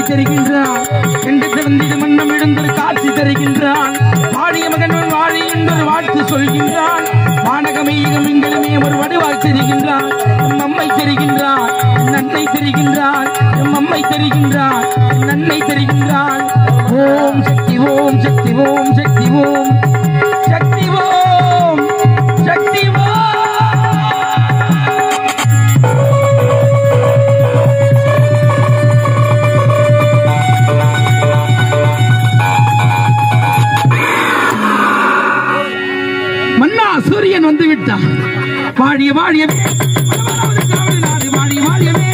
தருகின்றான் என்று திறந்திடு மன்னம் எழுந்தொரு காட்சி தருகின்றான் வாழிய மகன் வாழி என்றொரு வாழ்த்து சொல்கின்றான் வானகமேகம் எங்களுமே ஒரு வடிவாய் தெரிகின்றான் எம் அம்மை தெரிகின்றான் நன்மை தெரிகின்றான் எம் அம்மை தெரிகின்றான் நன்மை தெரிகின்றான் ஓம் சக்தி ஓம் சக்தி ஓம் சக்தி ஓம் சக்தி ஓம் சக்தி ஓம் மன்னா சூரியன் வந்து விட்டான் வாழிய வாழியவே வாழிய வாழியவே